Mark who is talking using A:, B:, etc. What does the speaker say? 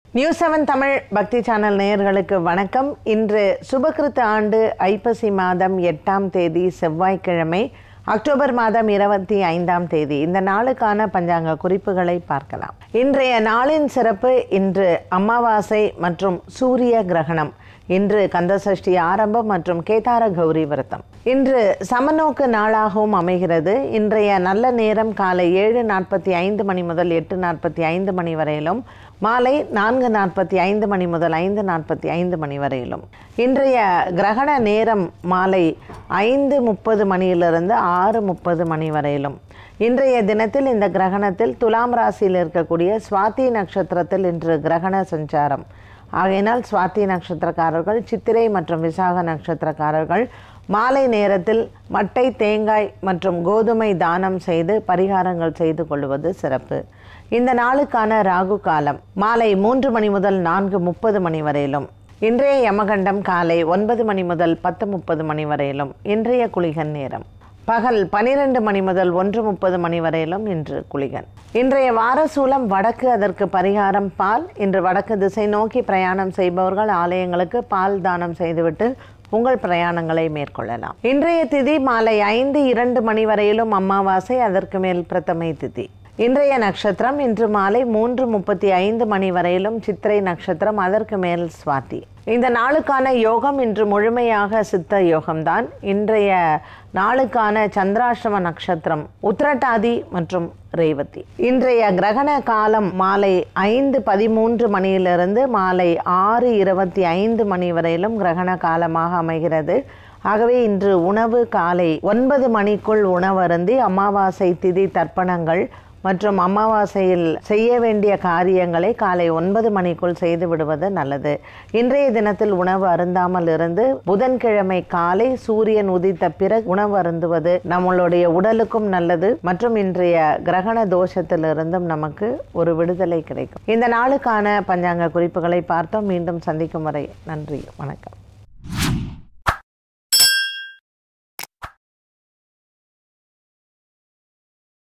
A: news seven Tamil பக்தி channel நேயர்களுக்கு வணக்கம் இன்று சுபகிருத்த ஆண்டு ஐப்பசி மாதம் எட்டாம் தேதி செவ்வாய்க்கிழமை அக்டோபர் மாதம் இருபத்தி ஐந்தாம் தேதி இந்த நாளுக்கான பஞ்சாங்க குறிப்புகளை பார்க்கலாம் இன்றைய நாளின் சிறப்பு இன்று அமாவாசை மற்றும் சூரிய கிரகணம் இன்று கந்தசஷ்டி ஆரம்பம் மற்றும் கேதார கௌரி விரதம் இன்று சமநோக்கு நாளாகவும் அமைகிறது இன்றைய நல்ல நேரம் காலை ஏழு நாற்பத்தி ஐந்து மணி முதல் எட்டு நாற்பத்தி ஐந்து மணி வரையிலும் மாலை நான்கு நாற்பத்தி ஐந்து மணி முதல் ஐந்து நாற்பத்தி ஐந்து மணி வரையிலும் இன்றைய கிரகண நேரம் மாலை ஐந்து முப்பது மணியிலிருந்து ஆறு முப்பது மணி வரையிலும் இன்றைய தினத்தில் இந்த கிரகணத்தில் துலாம் ராசியில் இருக்கக்கூடிய சுவாதி நட்சத்திரத்தில் இன்று கிரகண சஞ்சாரம் ஆகையினால் சுவாதி நட்சத்திரக்காரர்கள் சித்திரை மற்றும் விசாக நட்சத்திரக்காரர்கள் மாலை நேரத்தில் மட்டை தேங்காய் மற்றும் கோதுமை தானம் செய்து பரிகாரங்கள் செய்து கொள்வது சிறப்பு இந்த நாளுக்கான ராகு காலம் மாலை மூன்று மணி முதல் நான்கு முப்பது மணி வரையிலும் இன்றைய யமகண்டம் காலை ஒன்பது மணி முதல் பத்து முப்பது மணி வரையிலும் இன்றைய குளிகன் நேரம் பகல் பனிரெண்டு மணி முதல் ஒன்று முப்பது மணி வரையிலும் இன்று குளிகன் இன்றைய வாரசூலம் வடக்கு அதற்கு பரிகாரம் பால் இன்று வடக்கு திசை நோக்கி பிரயாணம் செய்பவர்கள் ஆலயங்களுக்கு பால் தானம் செய்துவிட்டு உங்கள் பிரயாணங்களை மேற்கொள்ளலாம் இன்றைய திதி மாலை ஐந்து இரண்டு மணி வரையிலும் அமாவாசை அதற்கு மேல் பிரதமை திதி இன்றைய நட்சத்திரம் இன்று மாலை மூன்று முப்பத்தி ஐந்து மணி வரையிலும் சித்திரை நட்சத்திரம் அதற்கு மேல் சுவாதி இந்த நாளுக்கான யோகம் இன்று முழுமையாக சித்த யோகம்தான் இன்றைய நாளுக்கான சந்திராஷ்டம நட்சத்திரம் உத்திரட்டாதி மற்றும் ரேவதி இன்றைய கிரகண காலம் மாலை ஐந்து பதிமூன்று மணியிலிருந்து மாலை ஆறு இருபத்தி ஐந்து மணி வரையிலும் கிரகண காலமாக அமைகிறது ஆகவே இன்று உணவு காலை ஒன்பது மணிக்குள் உணவருந்தி அமாவாசை திதி தர்ப்பணங்கள் மற்றும் அமாவாசையில் செய்ய வேண்டிய காரியங்களை காலை ஒன்பது மணிக்குள் செய்து விடுவது நல்லது இன்றைய தினத்தில் உணவு அருந்தாமல் இருந்து புதன்கிழமை காலை சூரியன் உதித்த பிறகு உணவு அருந்துவது நம்மளுடைய உடலுக்கும் நல்லது மற்றும் இன்றைய கிரகண தோஷத்திலிருந்தும் நமக்கு ஒரு விடுதலை கிடைக்கும் இந்த நாளுக்கான பஞ்சாங்க குறிப்புகளை பார்த்தோம் மீண்டும் சந்திக்கும் வரை நன்றி வணக்கம்